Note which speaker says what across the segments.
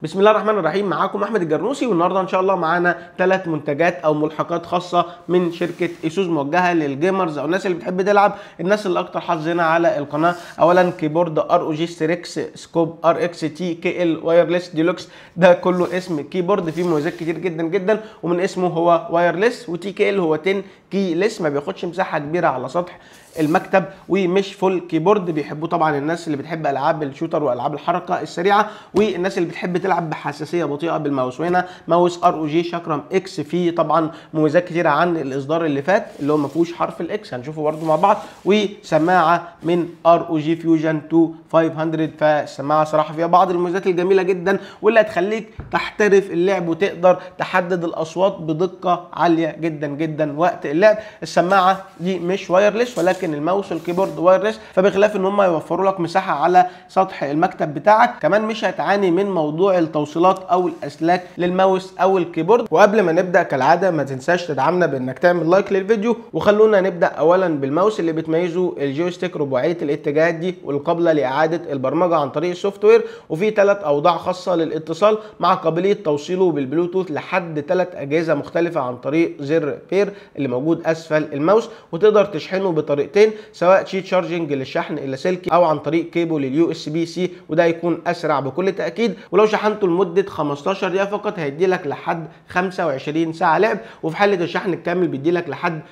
Speaker 1: بسم الله الرحمن الرحيم معاكم احمد الجرنوسي والنهارده ان شاء الله معانا ثلاث منتجات او ملحقات خاصه من شركه ايسوس موجهه للجيمرز او الناس اللي بتحب تلعب الناس اللي اكتر حظنا على القناه اولا كيبورد ار او جي ستريكس سكوب ار اكس تي كي ال وايرلس ديلوكس ده كله اسم كيبورد فيه مميزات كتير جدا جدا ومن اسمه هو وايرلس وتي كي ال هو 10 كي لس ما بياخدش مساحه كبيره على سطح المكتب ومش فول كيبورد بيحبوه طبعا الناس اللي بتحب العاب الشوتر والعاب الحركه السريعه والناس اللي بتحب تلعب بحساسيه بطيئه بالماوس وهنا ماوس ار او جي شاكرم اكس فيه طبعا مميزات كتيره عن الاصدار اللي فات اللي هو ما فيهوش حرف الاكس هنشوفه برده مع بعض وسماعه من ار او جي فيوجن 2 500 فالسماعه صراحه فيها بعض المميزات الجميله جدا واللي هتخليك تحترف اللعب وتقدر تحدد الاصوات بدقه عاليه جدا جدا وقت اللعب السماعه دي مش وايرلس ولكن لكن الماوس والكيبورد وايرلس فبخلاف ان هم يوفروا لك مساحه على سطح المكتب بتاعك كمان مش هتعاني من موضوع التوصيلات او الاسلاك للماوس او الكيبورد وقبل ما نبدا كالعاده ما تنساش تدعمنا بانك تعمل لايك للفيديو وخلونا نبدا اولا بالماوس اللي بتميزه الجويستيك رباعيه الاتجاهات دي والقابله لاعاده البرمجه عن طريق السوفت وير وفي ثلاث اوضاع خاصه للاتصال مع قابليه توصيله بالبلوتوث لحد ثلاث اجهزه مختلفه عن طريق زر بير اللي موجود اسفل الماوس وتقدر تشحنه بطريقتين سواء شيت شارجنج للشحن اللاسلكي او عن طريق كيبل اليو اس بي سي وده هيكون اسرع بكل تاكيد ولو شحنته لمده 15 دقيقه فقط هيدي لك لحد 25 ساعه لعب وفي حاله الشحن الكامل بيدي لك لحد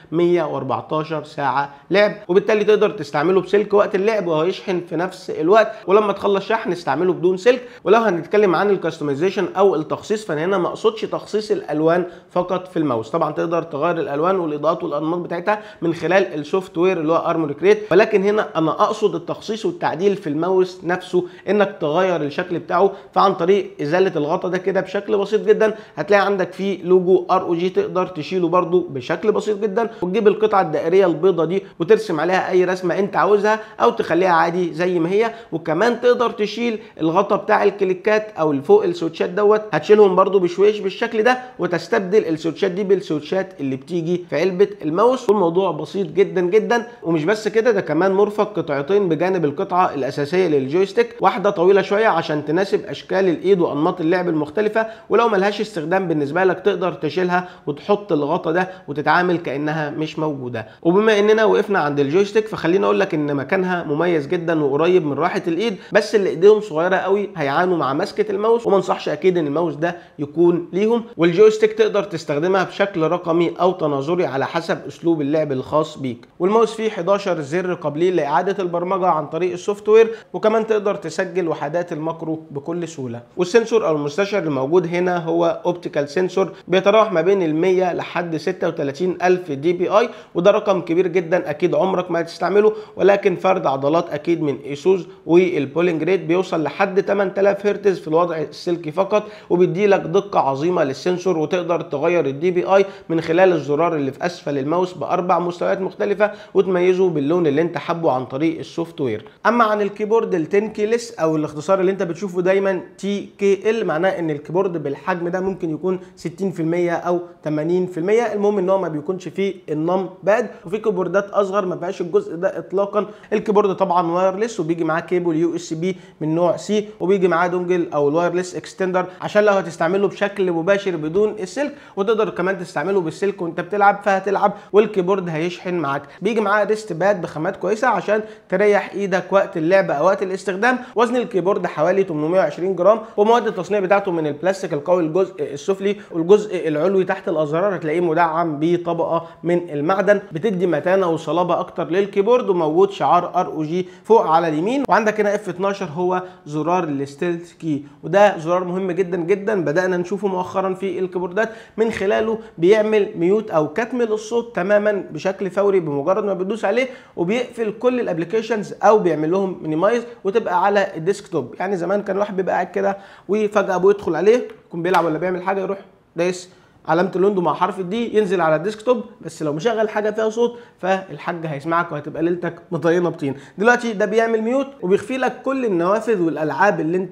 Speaker 1: 114 ساعه لعب وبالتالي تقدر تستعمله بسلك وقت اللعب وهو يشحن في نفس الوقت ولما تخلص شحن استعمله بدون سلك ولو هنتكلم عن الكاستمايزيشن او التخصيص فانا هنا ما اقصدش تخصيص الالوان فقط في الماوس طبعا تقدر تغير الالوان والاضاءات والانماط بتاعتها من خلال السوفت وير اللي هو ارمور كريت ولكن هنا انا اقصد التخصيص والتعديل في الماوس نفسه انك تغير الشكل بتاعه فعن طريق ازاله الغطا ده كده بشكل بسيط جدا هتلاقي عندك فيه لوجو ار او جي تقدر تشيله برده بشكل بسيط جدا وتجيب القطعه الدائريه البيضه دي وترسم عليها اي رسمه انت عاوزها او تخليها عادي زي ما هي وكمان تقدر تشيل الغطا بتاع الكليكات او اللي فوق السويتشات دوت هتشيلهم برده بشويش بالشكل ده وتستبدل السويتشات دي بالسويتشات اللي بتيجي في علبه الماوس والموضوع بسيط جدا جدا ومش بس كده ده كمان مرفق قطعتين بجانب القطعه الاساسيه للجويستيك واحده طويله شويه عشان تناسب اشكال الايد وانماط اللعب المختلفه ولو ملهاش استخدام بالنسبه لك تقدر تشيلها وتحط الغطا ده وتتعامل كانها مش موجوده وبما اننا وقفنا عند الجويستيك فخليني اقول لك ان مكانها مميز جدا وقريب من راحه الايد بس اللي ايديهم صغيره قوي هيعانوا مع مسكه الماوس وما انصحش اكيد ان الماوس ده يكون ليهم والجويستيك تقدر تستخدمها بشكل رقمي او تناظري على حسب اسلوب اللعب الخاص بيك والماوس فيه 11 زر قابلين لاعاده البرمجه عن طريق السوفت وير وكمان تقدر تسجل وحدات الماكرو بكل سهوله والسنسور او المستشعر اللي موجود هنا هو اوبتيكال سنسور بيتراوح ما بين ال 100 لحد 36 الف دي بي اي وده رقم كبير جدا اكيد عمرك ما هتستعمله ولكن فرد عضلات اكيد من ايسوس والبولينج ريت بيوصل لحد 8000 هرتز في الوضع السلكي فقط وبيدي لك دقه عظيمه للسنسور وتقدر تغير الدي بي اي من خلال الزرار اللي في اسفل الماوس باربع مستويات مختلفه وتميزه باللون اللي انت حابه عن طريق السوفت وير اما عن الكيبورد ال 10 كيلس او الاختصار اللي انت بتشوفه دايما تي كي ال معناه ان الكيبورد بالحجم ده ممكن يكون 60% او 80% المهم ان هو ما بيكونش فيه النم باد وفي كيبوردات اصغر ما فيهاش الجزء ده اطلاقا الكيبورد طبعا وايرلس وبيجي معاه كيبل يو اس بي من نوع سي وبيجي معاه دونجل او الوايرلس اكستندر عشان لو هتستعمله بشكل مباشر بدون السلك وتقدر كمان تستعمله بالسلك وانت بتلعب فهتلعب والكيبورد هيشحن معاك بيجي معاه ريست باد بخامات كويسه عشان تريح ايدك وقت اللعب او وقت الاستخدام وزن الكيبورد حوالي 820 جرام ومواد التصنيع بتاعته من البلاستيك القوي الجزء السفلي والجزء العلوي تحت الازرار هتلاقيه مدعم بطبقه من المعدن بتدي متانه وصلابه اكتر للكيبورد وموجود شعار ار او جي فوق على اليمين وعندك هنا اف 12 هو زرار الستيلث كي وده زرار مهم جدا جدا بدانا نشوفه مؤخرا في الكيبوردات من خلاله بيعمل ميوت او كتم للصوت تماما بشكل فوري بمجرد ما بتدوس عليه وبيقفل كل الابلكيشنز او بيعمل لهم مينيمايز وتبقى على الديسكتوب يعني زمان كان الواحد بيبقى قاعد كده وفجاه ابوه يدخل عليه يكون بيلعب ولا بيعمل حاجه يروح دايس علامه اللوندو مع حرف الدي ينزل على الديسكتوب بس لو مشغل حاجه فيها صوت فالحاج هيسمعك وهتبقى ليلتك مطينه بطين دلوقتي ده بيعمل ميوت وبيخفي لك كل النوافذ والالعاب اللي انت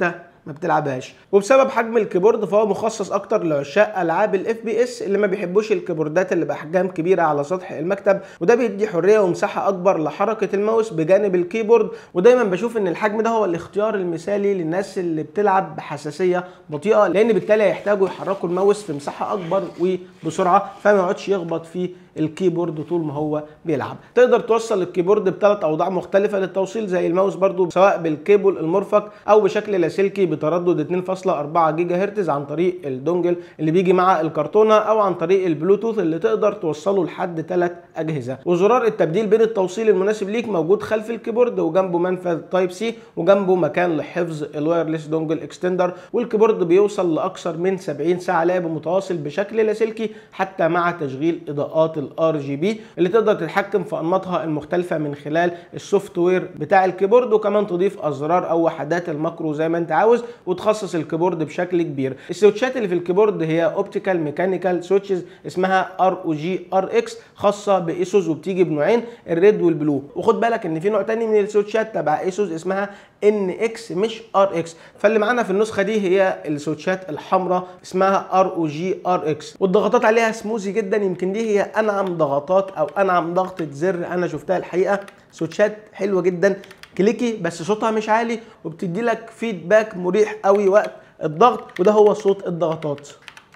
Speaker 1: ما بتلعبهاش وبسبب حجم الكيبورد فهو مخصص اكتر لعشاق العاب الاف بي اس اللي ما بيحبوش الكيبوردات اللي باحجام كبيره على سطح المكتب وده بيدي حريه ومساحه اكبر لحركه الماوس بجانب الكيبورد ودايما بشوف ان الحجم ده هو الاختيار المثالي للناس اللي بتلعب بحساسيه بطيئه لان بالتالي هيحتاجوا يحركوا الماوس في مساحه اكبر وبسرعه فما يقعدش يخبط في الكيبورد طول ما هو بيلعب تقدر توصل الكيبورد بثلاث اوضاع مختلفه للتوصيل زي الماوس برضو سواء بالكيبل المرفق او بشكل لاسلكي بتردد 2.4 جيجا هرتز عن طريق الدونجل اللي بيجي مع الكرتونه او عن طريق البلوتوث اللي تقدر توصله لحد ثلاث اجهزه وزرار التبديل بين التوصيل المناسب ليك موجود خلف الكيبورد وجنبه منفذ تايب سي وجنبه مكان لحفظ الوايرلس دونجل اكستندر والكيبورد بيوصل لاكثر من 70 ساعه لعب متواصل بشكل لاسلكي حتى مع تشغيل اضاءات الار جي بي اللي تقدر تتحكم في انماطها المختلفه من خلال السوفت وير بتاع الكيبورد وكمان تضيف ازرار او وحدات الماكرو زي ما انت عاوز وتخصص الكيبورد بشكل كبير السويتشات اللي في الكيبورد هي اوبتيكال ميكانيكال سويتشز اسمها ار او جي ار اكس خاصه بايسوس وبتيجي بنوعين الريد والبلو وخد بالك ان في نوع تاني من السويتشات تبع ايسوس اسمها ان اكس مش ار اكس فاللي معانا في النسخه دي هي السويتشات الحمراء اسمها ار او جي ار اكس والضغطات عليها سموزي جدا يمكن دي هي انعم ضغطات او انعم ضغطه زر انا شفتها الحقيقه سويتشات حلوه جدا كليكي بس صوتها مش عالي وبتدي لك فيدباك مريح قوي وقت الضغط وده هو صوت الضغطات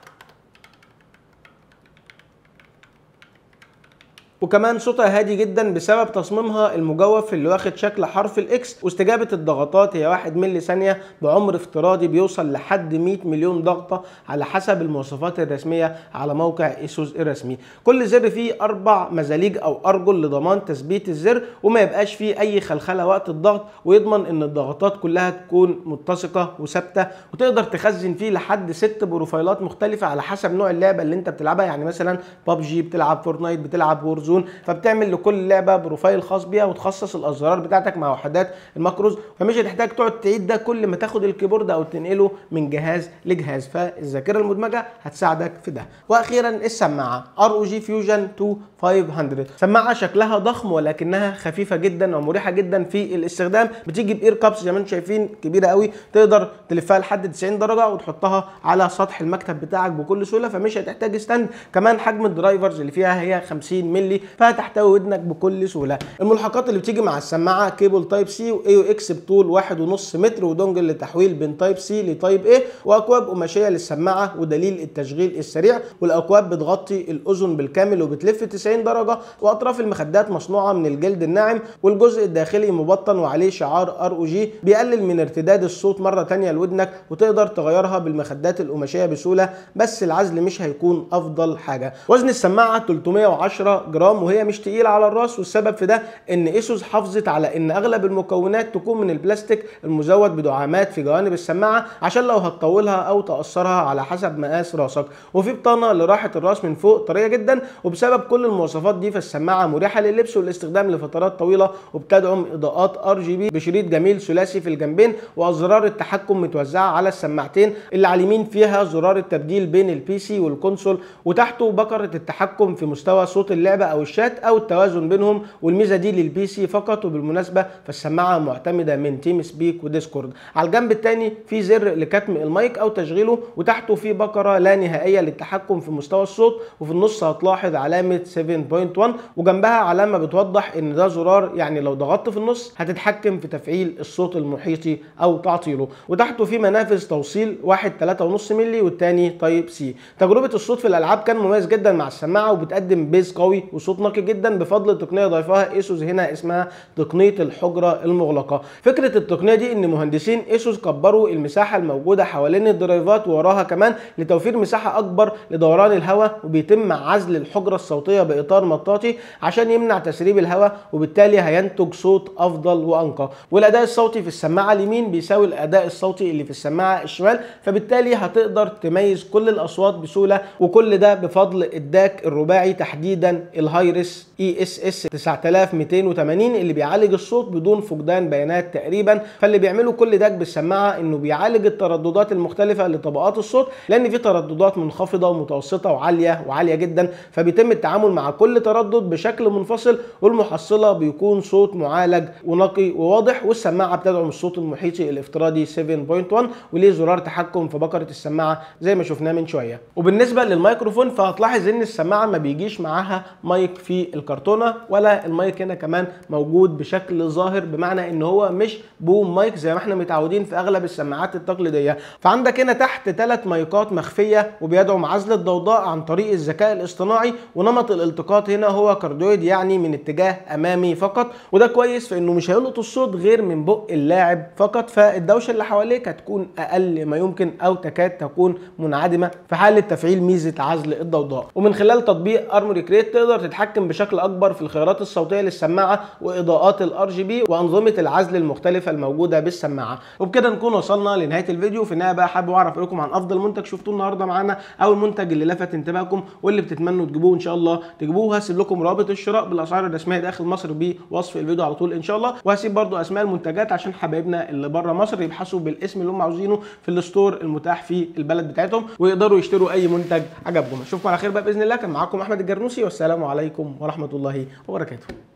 Speaker 1: وكمان صوتها هادي جدا بسبب تصميمها المجوف اللي واخد شكل حرف الاكس واستجابه الضغطات هي 1 ملي ثانيه بعمر افتراضي بيوصل لحد 100 مليون ضغطه على حسب المواصفات الرسميه على موقع ايسوس الرسمي كل زر فيه اربع مزاليج او ارجل لضمان تثبيت الزر وما يبقاش فيه اي خلخله وقت الضغط ويضمن ان الضغطات كلها تكون متسقه وثابته وتقدر تخزن فيه لحد ست بروفايلات مختلفه على حسب نوع اللعبه اللي انت بتلعبها يعني مثلا ببجي بتلعب فورتنايت بتلعب وورزون فبتعمل لكل لعبه بروفايل خاص بيها وتخصص الازرار بتاعتك مع وحدات الماكروز فمش هتحتاج تقعد تعيد ده كل ما تاخد الكيبورد او تنقله من جهاز لجهاز فالذاكره المدمجه هتساعدك في ده واخيرا السماعه ار او جي فيوجن 2 500 سماعه شكلها ضخم ولكنها خفيفه جدا ومريحه جدا في الاستخدام بتيجي باير كابس زي ما انتم شايفين كبيره قوي تقدر تلفها لحد 90 درجه وتحطها على سطح المكتب بتاعك بكل سهوله فمش هتحتاج ستاند كمان حجم الدرايفرز اللي فيها هي 50 مللي فهتحتوي ودنك بكل سهوله الملحقات اللي بتيجي مع السماعه كيبل تايب سي واي او اكس بطول 1.5 متر ودونجل لتحويل بين تايب سي لتايب اي واكواب قماشيه للسماعه ودليل التشغيل السريع والاكواب بتغطي الاذن بالكامل وبتلف 90 درجه واطراف المخدات مصنوعه من الجلد الناعم والجزء الداخلي مبطن وعليه شعار ار او جي بيقلل من ارتداد الصوت مره ثانيه لودنك وتقدر تغيرها بالمخدات القماشيه بسهوله بس العزل مش هيكون افضل حاجه وزن السماعه 310 جرام وهي مش تقيله على الراس والسبب في ده ان ايسوس حافظت على ان اغلب المكونات تكون من البلاستيك المزود بدعامات في جوانب السماعه عشان لو هتطولها او تقصرها على حسب مقاس راسك وفي بطانه لراحه الراس من فوق طريه جدا وبسبب كل المواصفات دي فالسماعه مريحه لللبس والاستخدام لفترات طويله وبتدعم اضاءات ار جي بي بشريط جميل ثلاثي في الجنبين وازرار التحكم متوزعه على السماعتين اللي على اليمين فيها زرار التبديل بين البي سي والكونسول وتحته بكره التحكم في مستوى صوت اللعبه او الشات او التوازن بينهم والميزه دي للبي سي فقط وبالمناسبه فالسماعه معتمده من تيم سبيك وديسكورد على الجنب الثاني في زر لكتم المايك او تشغيله وتحته في بكره لا نهائيه للتحكم في مستوى الصوت وفي النص هتلاحظ علامه 7.1 وجنبها علامه بتوضح ان ده زرار يعني لو ضغطت في النص هتتحكم في تفعيل الصوت المحيطي او تعطيله وتحته في منافذ توصيل واحد 3.5 مللي والتاني تايب سي تجربه الصوت في الالعاب كان مميز جدا مع السماعه وبتقدم بيز قوي وصوت نقي جدا بفضل تقنيه ضيفها ايسوس هنا اسمها تقنيه الحجره المغلقه فكره التقنيه دي ان مهندسين ايسوس كبروا المساحه الموجوده حوالين الدرايفات ووراها كمان لتوفير مساحه اكبر لدوران الهواء وبيتم عزل الحجره الصوتيه باطار مطاطي عشان يمنع تسريب الهواء وبالتالي هينتج صوت افضل وانقى والاداء الصوتي في السماعه اليمين بيساوي الاداء الصوتي اللي في السماعه الشمال فبالتالي هتقدر تميز كل الاصوات بسهوله وكل ده بفضل الداك الرباعي تحديدا الهايرس اي اس اس 9280 اللي بيعالج الصوت بدون فقدان بيانات تقريبا فاللي بيعملوا كل ده بالسماعه انه بيعالج الترددات المختلفه لطبقات الصوت لان في ترددات منخفضه ومتوسطه وعاليه وعاليه جدا فبيتم التعامل مع كل تردد بشكل منفصل والمحصله بيكون صوت معالج ونقي وواضح والسماعه بتدعم الصوت المحيطي الافتراضي 7.1 وليه زرار تحكم في بكره السماعه زي ما شفناه من شويه وبالنسبه للميكروفون فهتلاحظ ان السماعه ما بيجيش معاها مايك في الكرتونه ولا المايك هنا كمان موجود بشكل ظاهر بمعنى ان هو مش بوم مايك زي ما احنا متعودين في اغلب السماعات التقليديه فعندك هنا تحت ثلاث مايكات مخفيه وبيدعم عزل الضوضاء عن طريق الذكاء الاصطناعي ونمط الالتقاط هنا هو كارديويد يعني من اتجاه امامي فقط وده كويس في انه مش هيلقط الصوت غير من بق اللاعب فقط فالدوشه اللي حواليك هتكون اقل ما يمكن او تكاد تكون منعدمه في حاله تفعيل ميزه عزل الضوضاء ومن خلال تطبيق ارموري كريت تقدر تتحكم بشكل اكبر في الخيارات الصوتيه للسماعه واضاءات الار جي بي وانظمه العزل المختلفه الموجوده بالسماعه وبكده نكون وصلنا لنهايه الفيديو في النهايه بقى حابب اعرف رايكم عن افضل منتج شفتوه النهارده معانا او المنتج اللي لفت انتباهكم واللي بتتمنوا تجيبوه ان شاء الله تجيبوه وهسيب لكم رابط الشراء بالاسعار الرسميه داخل مصر بوصف الفيديو على طول ان شاء الله وهسيب برضو اسماء المنتجات عشان حبايبنا اللي بره مصر يبحثوا بالاسم اللي هم عاوزينه في الستور المتاح في البلد بتاعتهم ويقدروا يشتروا اي منتج عجبهم اشوفكم على خير بقى باذن الله كان معاكم احمد الجرنوسي والسلام عليكم ورحمه الله وبركاته